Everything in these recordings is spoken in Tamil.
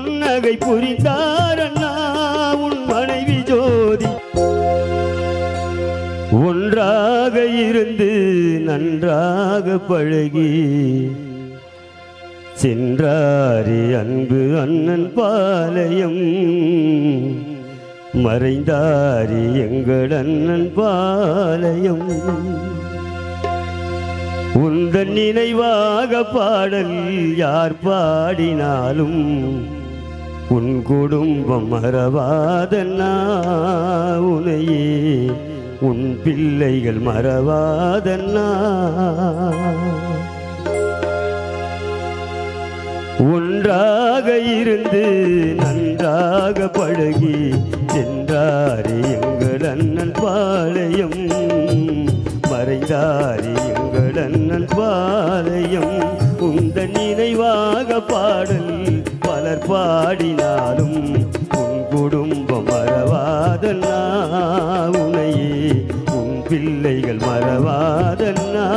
புன்னகை புரிந்தார் அண்ணா உன் மனைவி ஜோதி ஒன்றாக இருந்து நன்றாக பழகி சென்றாரே அன்பு அண்ணன் பாளையம் மறைந்தாரே எங்கள் அண்ணன் பாளையம் உந்தன் நினைவாக பாடல் யார் பாடினாலும் உன் குடும்பம் மறவாதன்னா உனையே உன் பிள்ளைகள் மறவாதன்னா ஒன்றாக இருந்து நன்றாக பழகி சென்றாரே எங்கள் அண்ணன் பாளையம் மறைந்தாரே எங்கள் அண்ணன் பாளையம் உந்த நினைவாக பாடல் பலர் பாடினாலும் உன் குடும்பம் மறவாதன்னா உனையே உன் பிள்ளைகள் மறவாதன்னா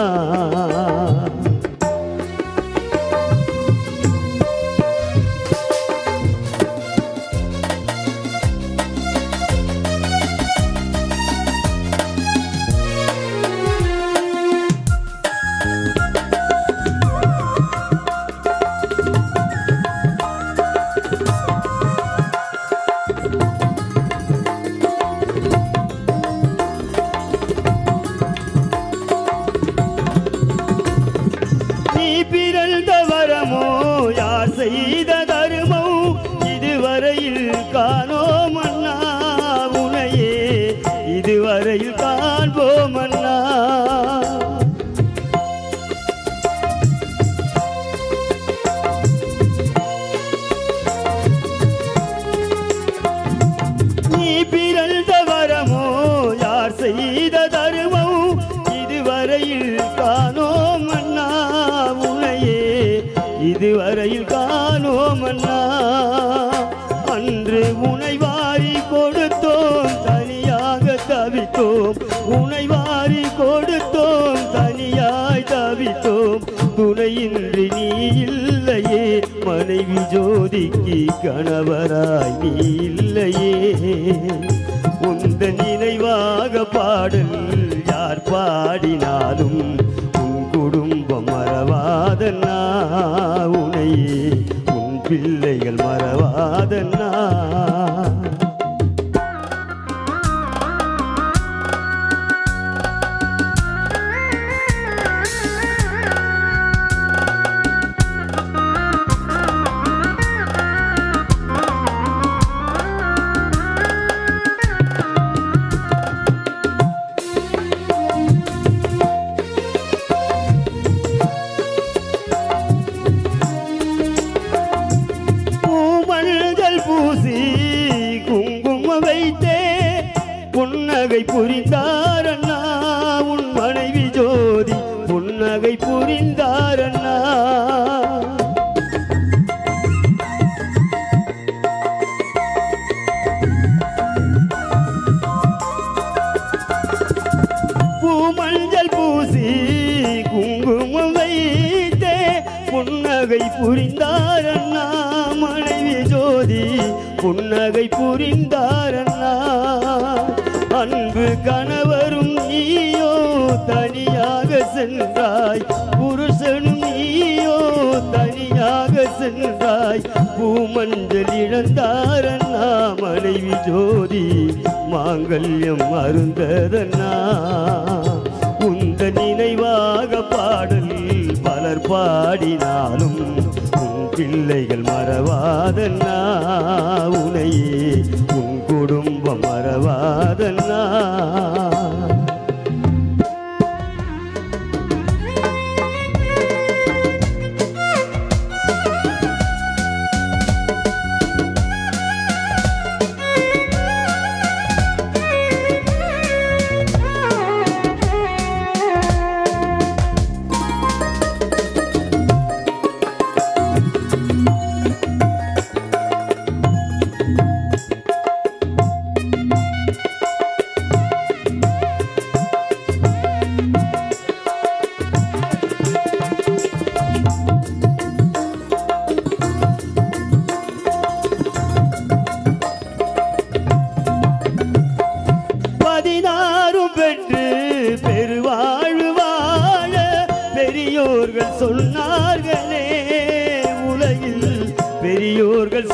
நீ பிறந்த வரமோ யார் செய்த தருமோ இதுவரையில் காணோம் அண்ணா உனையே இதுவரையில் காண்போம் அண்ணா நீ பிறந்த வரமோ யார் செய்த தருமோ இதுவரையில் காணோம் அண்ணா உனையே இதுவரையில் காணோம் அண்ணா அன்று உனை வாரி கொடுத்தோம் தனியாக தவித்தோம் உனை வாரி கொடுத்தோம் தனியாய் தவித்தோம் துணையின்றி நீ இல்லையே மனைவி ஜோதிக்கு கணவராய் நீ இல்லையே உந்த நினைவாக பாடல் யார் பாடினாலும் உன் குடும்பம் மறவாதன்னா உனையே உன் பிள்ளைகள் மறவாதன்னா பூமஞ்சள் பூசி குங்குமம் வைத்தே புன்னகை புரிந்தார் அண்ணா உன் மனைவி ஜோதி புன்னகை புரிந்தார் அண்ணா பூமஞ்சள் பூசி குங்குமம் வைத்தே புன்னகை புரிந்தார் அண்ணா மனைவி ஜோதி புன்னகை புரிந்தார் அண்ணா அன்பு கணவரும் நீயோ தனியாக சென்றாய் புருஷனும் நீயோ தனியாக சென்றாய் பூமஞ்சள் இழந்தார் அண்ணா மனைவி ஜோதி மாங்கல்யம் அருந்ததன்னா உந்த நினைவாக பாடல் பலர் பாடினாலும் உன் பிள்ளைகள் மறவாதன்னா உனையே உன் குடும்பம் மறவாதன்னா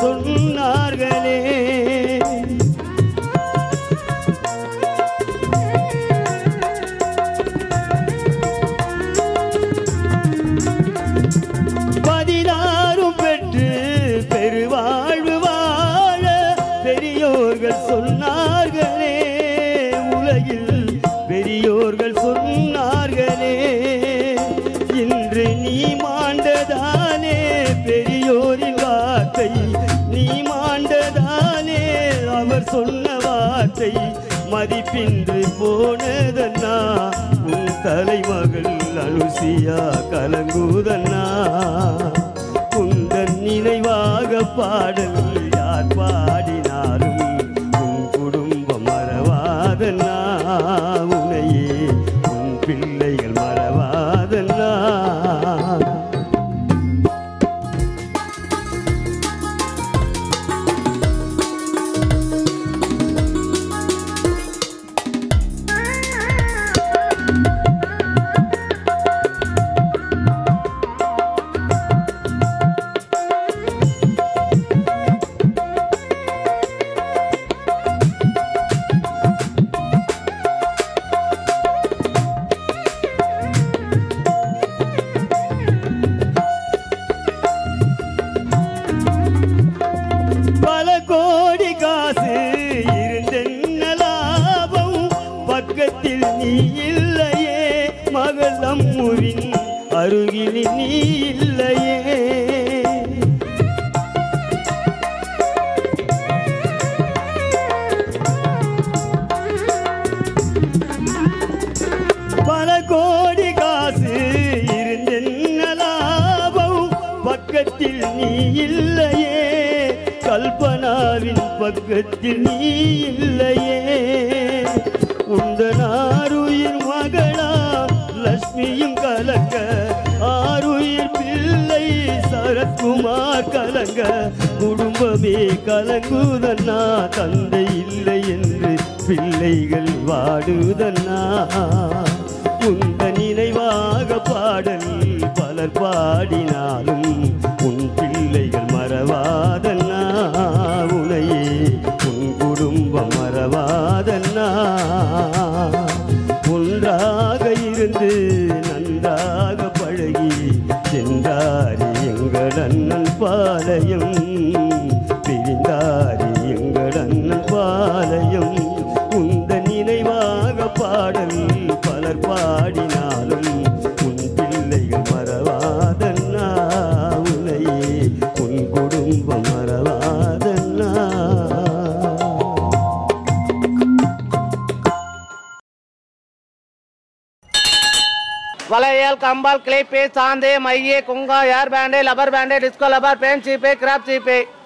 சொன்னார்களே பதினாறும் பெற்று பெருவாழ்வு வாழ பெரியோர்கள் சொன்னார்களே உலகில் பெரியோர்கள் சொன்னார்களே இன்று நீ மாண்டதானே பெரியோரின் வார்த்தை நீ மாண்டதானே அவர் சொன்ன வார்த்தை மதிப்பின்றி போனதன்னா உன் தலைமகள் அனுசியா கலங்குதன்னா உந்தன் நினைவாக பாடல் யார் பாடினாலும் உன் குடும்பம் மறவாதன்னா உனையே உன் பிள்ளைகள் மறவாதன்னா பல கோடி காசு இருந்தென்ன லாபம் பக்கத்தில் நீ இல்லையே மகள் நம்மூரின் அருகில் நீ இல்லையே பல கோடி காசு இருந்தென்ன லாபம் பக்கத்தில் நீ இல்லையே கல்பனாவின் பக்கத்தில் நீ இல்லையே உந்தனாருயிர் மகளா லட்சுமியும் கலங்க ஆருயிர் பிள்ளை சரத்குமார் கலங்க குடும்பமே கலங்குதன்னா தந்தை இல்லை என்று பிள்ளைகள் வாடுதன்னா உந்த நினைவாக பாடல் பலர் பாடினாலும் உன் பிள்ளைகள் மறவாதன்னா உனையே உன் குடும்பம் மறவாதன்னா ஒன்றாக இருந்து நன்றாக பழகி சென்றாரி எங்கள் அண்ணன் பாளையம் பிரிந்தாரி எங்கள் அண்ணன் பாளையம் உந்த நினைவாக பாடல் பலர் பாடினாலும் உன் பிள்ளைகள் மறவாதன்னா உனையே உன் குடும்பம் மறவாதன்னா வளையல் கம்பால் கிளிப்பு சாந்து மைய குங்கா hair band rubber band disco rubber band சீப்பு கிராப் சீப்பு